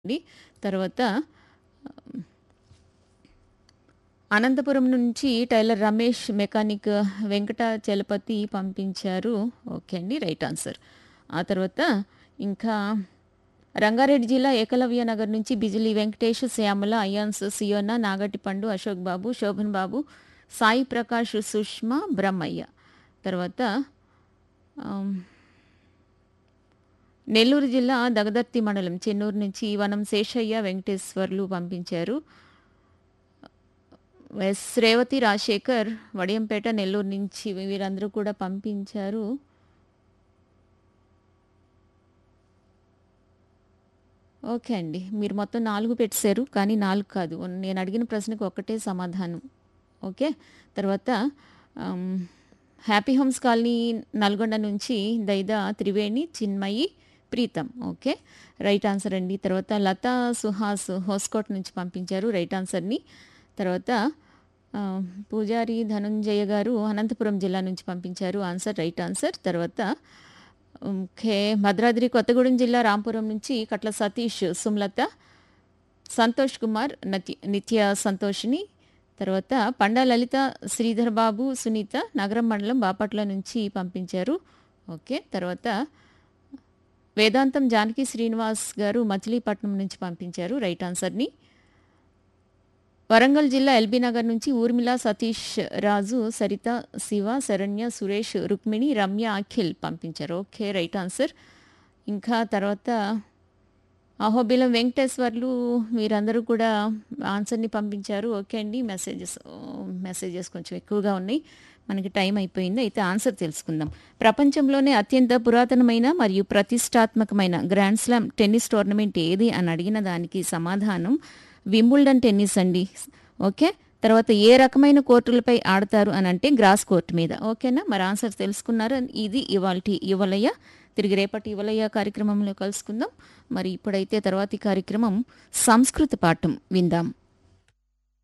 అండి. తర్వాత అనంతపురం నుంచి టైలర్ రమేష్ మెకానిక్ వెంకట చలపతి పంపించారు. ఓకే అండి. Right answer. ఆ తర్వాత ఇంకా రంగారెడ్డి జిల్లా ఏకలవ్య నగర్ నుంచి బిజిలీ వెంకటేష్, శ్యామల, అయాన్స్, సియోన, నాగటిపండు, అశోక్ బాబు, శోభన్ బాబు, సాయి ప్రకాష్, సుష్మా, బ్రహ్మయ్య. తర్వాత ఆహ్, నెల్లూరు జిల్లా దగదర్తి మండలం చెన్నూరు నుంచి వనం శేషయ్య, వెంకటేశ్వర్లు పంపించారు. ఎస్ రేవతి రాజశేఖర్ వడియంపేట నెల్లూరు నుంచి వీరందరూ కూడా పంపించారు. ఓకే అండి. మీరు మొత్తం 4 పెట్టేశారు. కానీ 4 కాదు. నేను అడిగిన ప్రశ్నకు ఒక్కటే సమాధానం. ఓకే. తర్వాత ఆహ్, హ్యాపీ హోమ్స్ కాలనీ నల్గొండ నుంచి Daida Triveni, Chinmayi, Preetham. Okay. Right answer అండి. తర్వాత లతా సుహాస్ హోస్కోట్ నుంచి పంపించారు రైట్ ఆన్సర్‌ని. తర్వాత ఆహ్, పూజారి ధనుంజయ గారు అనంతపురం జిల్లా నుంచి పంపించారు ఆన్సర్ రైట్ ఆన్సర్. తర్వాత ఓకే. భద్రాద్రి కొత్తగూడెం జిల్లా రాంపురం నుంచి కట్ల సతీష్, సుమలత, సంతోష్ కుమార్, నతి నిత్య సంతోషిని. తర్వాత పండా లలిత, శ్రీధర్ బాబు, సునీత నగరం మండలం బాపట్ల నుంచి పంపించారు. ఓకే. తర్వాత వేదాంతం జానకి శ్రీనివాస్ గారు మచిలీపట్నం నుంచి పంపించారు రైట్ ఆన్సర్‌ని. వరంగల్ జిల్లా ఎల్బీ నగర్ నుంచి ఊర్మిళ, సతీష్ రాజు, సరిత, శివ, శరణ్య, సురేష్, రుక్మిణి, రమ్య, అఖిల్ పంపించారు. ఓకే. Right answer. ఇంకా తర్వాత అహోబిలం వెంకటేశ్వర్లు వీరందరూ కూడా ఆన్సర్‌ని పంపించారు. ఓకే అండి. మెసేజెస్ ఓహ్! మెసేజెస్ కొంచెం ఎక్కువగా ఉన్నాయి. మనకి టైం అయిపోయింది. అయితే ఆన్సర్ తెలుసుకుందాం. ప్రపంచంలోనే అత్యంత పురాతనమైన మరియు ప్రతిష్టాత్మకమైన గ్రాండ్ స్లామ్ టెన్నిస్ టోర్నమెంట్ ఏది అని అడిగిన దానికి సమాధానం వింబుల్డన్ టెన్నిస్ అండి. ఓకే. తర్వాత ఏ రకమైన కోర్టులపై ఆడతారు అని అంటే గ్రాస్ కోర్ట్ మీద. ఓకేనా? మరి ఆన్సర్ తెలుసుకున్నారా? ఇది ఇవాల్టి యువలయ. తిరిగి రేపటి యువలయ కార్యక్రమంలో కలుసుకుందాం. మరి ఇప్పుడైతే తర్వాతి కార్యక్రమం సంస్కృత పాఠం విందాం.